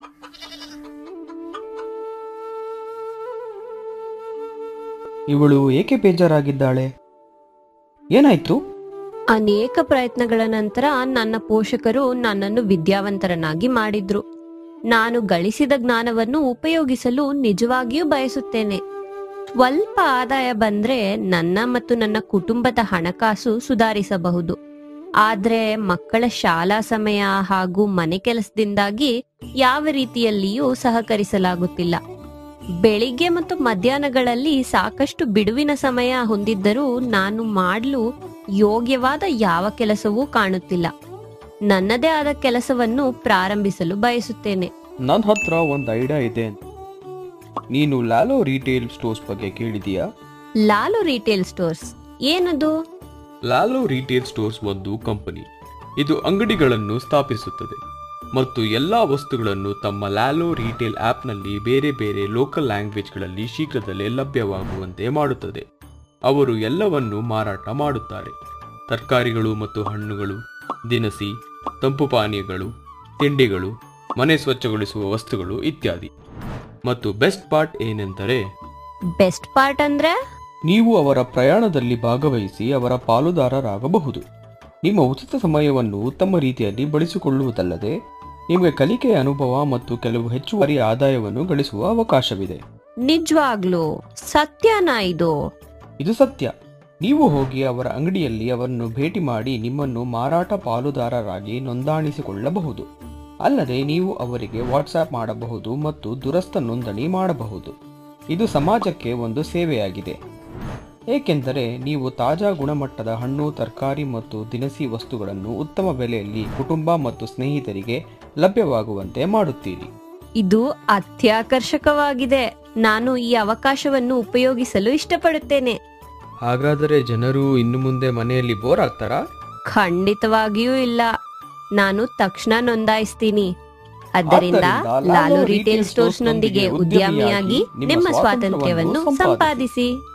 ಇವಳು ಏಕೆ ಬೇಜಾರಾಗಿದ್ದಾಳೆ ಏನಾಯ್ತು ಅನೇಕ ಪ್ರಯತ್ನಗಳ ನಂತರ ನನ್ನ ಪೋಷಕರು ನನ್ನನ್ನು ವಿದ್ಯಾವಂತರನ್ನಾಗಿ ಮಾಡಿದ್ರು ನಾನು ಗಳಿಸಿದ ಜ್ಞಾನವನ್ನು ಉಪಯೋಗಿಸಲು ನಿಜವಾಗಿಯೂ ಬಯಸುತ್ತೇನೆ ಸ್ವಲ್ಪ ಆದಾಯ ಬಂದ್ರೆ ನನ್ನ ಮತ್ತು ನನ್ನ ಕುಟುಂಬದ ಹಣಕಾಸು ಸುಧಾರಿಸಬಹುದು ಆದ್ರೆ ಮಕ್ಕಳ ಶಾಲಾ ಸಮಯ ಹಾಗೂ ಮನೆ ಕೆಲಸದಿಂದಾಗಿ ಯಾವ ರೀತಿಯಲ್ಲಿಯೂ ಸಹಕರಿಸಲಾಗುತ್ತಿಲ್ಲ ಬೆಳಿಗ್ಗೆ ಮತ್ತು ಮಧ್ಯಾಹ್ನಗಳಲ್ಲಿ ಸಾಕಷ್ಟು ಬಿಡುವಿನ ಸಮಯ ಹೊಂದಿದ್ದರೂ ನಾನು ಮಾಡಲು ಯೋಗ್ಯವಾದ ಯಾವ ಕೆಲಸವೂ ಕಾಣುತ್ತಿಲ್ಲ ನನ್ನದೇ ಆದ ಕೆಲಸವನ್ನು ಪ್ರಾರಂಭಿಸಲು ಬಯಸುತ್ತೇನೆ ನನ್ನ ಹತ್ರ ಒಂದು ಐಡಿಯಾ ಇದೆ ನೀನು ಲಾಲೋ ರಿಟೇಲ್ ಸ್ಟೋರ್ಸ್ ಬಗ್ಗೆ ಕೇಳಿದೀಯಾ ಲಾಲು ರಿಟೇಲ್ ಸ್ಟೋರ್ಸ್ ಏನದು ಲಾಲೋ ರಿಟೇಲ್ ಸ್ಟೋರ್ಸ್ ಒಂದು ಕಂಪನಿ ಇದು ಅಂಗಡಿಗಳನ್ನು ಸ್ಥಾಪಿಸುತ್ತದೆ ಮತ್ತು ಎಲ್ಲಾ ವಸ್ತುಗಳನ್ನು ತಮ್ಮ ಲ್ಯಾಲೋ ರಿಟೇಲ್ ಆಪ್ನಲ್ಲಿ ಬೇರೆ ಬೇರೆ ಲೋಕಲ್ ಲ್ಯಾಂಗ್ವೇಜ್ಗಳಲ್ಲಿ ಶೀಘ್ರದಲ್ಲೇ ಲಭ್ಯವಾಗುವಂತೆ ಮಾಡುತ್ತದೆ ಅವರು ಎಲ್ಲವನ್ನು ಮಾರಾಟ ಮಾಡುತ್ತಾರೆ ತರಕಾರಿಗಳು ಮತ್ತು ಹಣ್ಣುಗಳು ದಿನಸಿ ತಂಪು ಪಾನೀಯಗಳು ತಿಂಡಿಗಳು ಮನೆ ಸ್ವಚ್ಛಗೊಳಿಸುವ ವಸ್ತುಗಳು ಇತ್ಯಾದಿ ಮತ್ತು ಬೆಸ್ಟ್ ಪಾರ್ಟ್ ಏನೆಂದರೆ ಬೆಸ್ಟ್ ಪಾರ್ಟ್ ಅಂದ್ರೆ ನೀವು ಅವರ ಪ್ರಯಾಣದಲ್ಲಿ ಭಾಗವಹಿಸಿ ಅವರ ಪಾಲುದಾರರಾಗಬಹುದು ನಿಮ್ಮ ಉಚಿತ ಸಮಯವನ್ನು ಉತ್ತಮ ರೀತಿಯಲ್ಲಿ ಬಳಸಿಕೊಳ್ಳುವುದಲ್ಲದೆ ನಿಮಗೆ ಕಲಿಕೆಯ ಅನುಭವ ಮತ್ತು ಕೆಲವು ಹೆಚ್ಚುವರಿ ಆದಾಯವನ್ನು ಗಳಿಸುವ ಅವಕಾಶವಿದೆ ನಿಜವಾಗ್ಲೂ ಸತ್ಯನಾ ಇದು ಇದು ಸತ್ಯ ನೀವು ಹೋಗಿ ಅವರ ಅಂಗಡಿಯಲ್ಲಿ ಅವರನ್ನು ಭೇಟಿ ಮಾಡಿ ನಿಮ್ಮನ್ನು ಮಾರಾಟ ಪಾಲುದಾರರಾಗಿ ನೋಂದಾಣಿಸಿಕೊಳ್ಳಬಹುದು ಅಲ್ಲದೆ ನೀವು ಅವರಿಗೆ ವಾಟ್ಸ್ಆಪ್ ಮಾಡಬಹುದು ಮತ್ತು ದುರಸ್ತ ನೋಂದಣಿ ಮಾಡಬಹುದು ಇದು ಸಮಾಜಕ್ಕೆ ಒಂದು ಸೇವೆಯಾಗಿದೆ ಏಕೆಂದರೆ ನೀವು ತಾಜಾ ಗುಣಮಟ್ಟದ ಹಣ್ಣು ತರಕಾರಿ ಮತ್ತು ದಿನಸಿ ವಸ್ತುಗಳನ್ನು ಉತ್ತಮ ಬೆಲೆಯಲ್ಲಿ ಕುಟುಂಬ ಮತ್ತು ಸ್ನೇಹಿತರಿಗೆ ಲಭ್ಯವಾಗುವಂತೆ ಮಾಡುತ್ತೀರಿ ಇದು ಅತ್ಯಾಕರ್ಷಕವಾಗಿದೆ ನಾನು ಈ ಅವಕಾಶವನ್ನು ಉಪಯೋಗಿಸಲು ಇಷ್ಟಪಡುತ್ತೇನೆ ಹಾಗಾದರೆ ಜನರು ಇನ್ನು ಮುಂದೆ ಮನೆಯಲ್ಲಿ ಬೋರ್ ಆಗ್ತಾರಾ ಖಂಡಿತವಾಗಿಯೂ ಇಲ್ಲ ನಾನು ತಕ್ಷಣ ನೋಂದಾಯಿಸ್ತೀನಿ ಆದ್ದರಿಂದ ಲಾಲು ರಿಟೇಲ್ ಸ್ಟೋರ್ಸ್ನೊಂದಿಗೆ ಉದ್ಯಮಿಯಾಗಿ ನಿಮ್ಮ ಸ್ವಾತಂತ್ರ್ಯವನ್ನು ಸಂಪಾದಿಸಿ